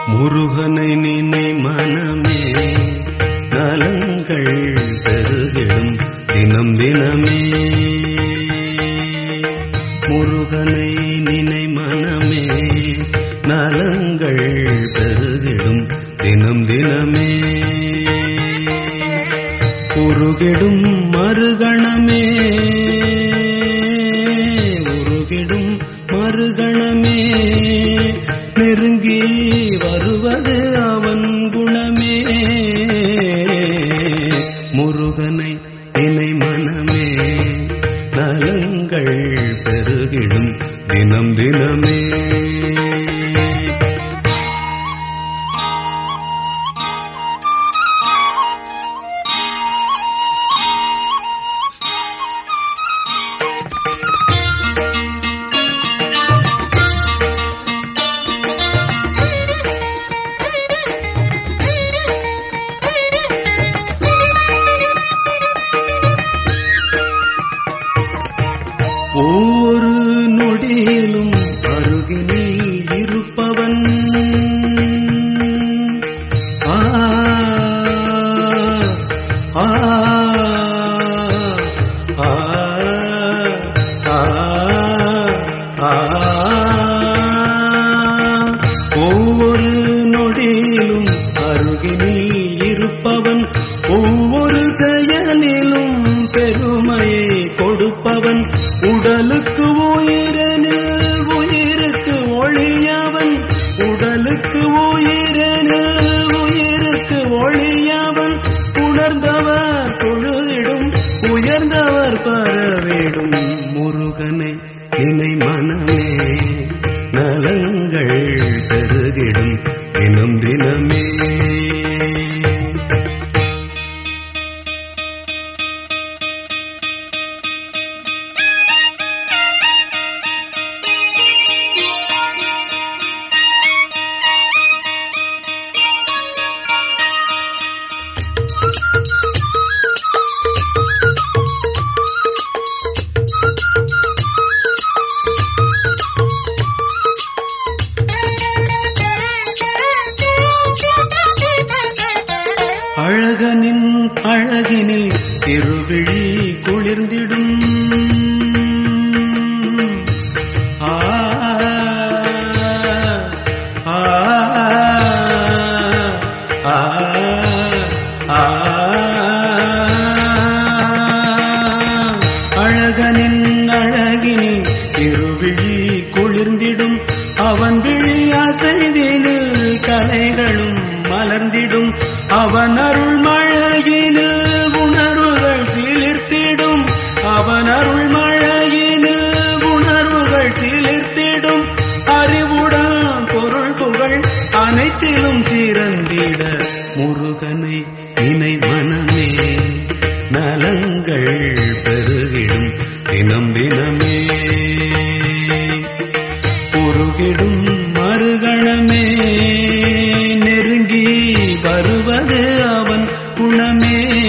முருகனை நினை மனமே நலங்கள் பெருகிடும் தினம் தினமே முருகனை நினை மனமே நலங்கள் பெருகிடும் தினம் தினமே உருகிடும் மறுகணமே உருகிடும் மறுகணமே நெருங்கி வருவது அவன் குணமே முருகனை இணை மனமே நலங்கள் பெருகிடும் தினம் தினமே ஒவ்வொரு நொடியிலும் அருகினில் இருப்பவன் ஆ, ஆ, ஆ, ஆ, ஆ. ஒவ்வொரு நொடியிலும் அருகினில் இருப்பவன் ஒவ்வொரு செயலிலும் பெருமையை கொடுப்பவன் உடலுக்கு உயிரெனில் உயிருக்கு ஒளியவன் உடலுக்கு உயிரெனில் உயிருக்கு ஒளியவன் உணர்ந்தவர் தொழுதிடும் உயர்ந்தவர் பரவிடும் முருகனை இணை மனமே நலங்கள் பெருகிடும் தினம் தினமே அழகனின் அழகினில் திருவிழி குளிர்ந்திடும் ஆ, ஆ, ஆ, ஆ. அழகனின் அழகினில் திருவிழி குளிர்ந்திடும் அவன் விழி அசைவினில் கலைகளும் மலர்ந்திடும் அவன் அருள் மழையினில் உணர்வுகள் சிலிர்த்திடும் அவன் அருள் மழையினில் உணர்வுகள் சிலிர்த்திடும் அறிவுடன் பொருள் புகழ் அனைத்திலும் சிறந்திட முருகனை இணை மனமே நலங்கள் பெருகிடும் தினம் தினமே உருகிடும் மறுகணமே நெருங்கி வருவது அவன் குணமே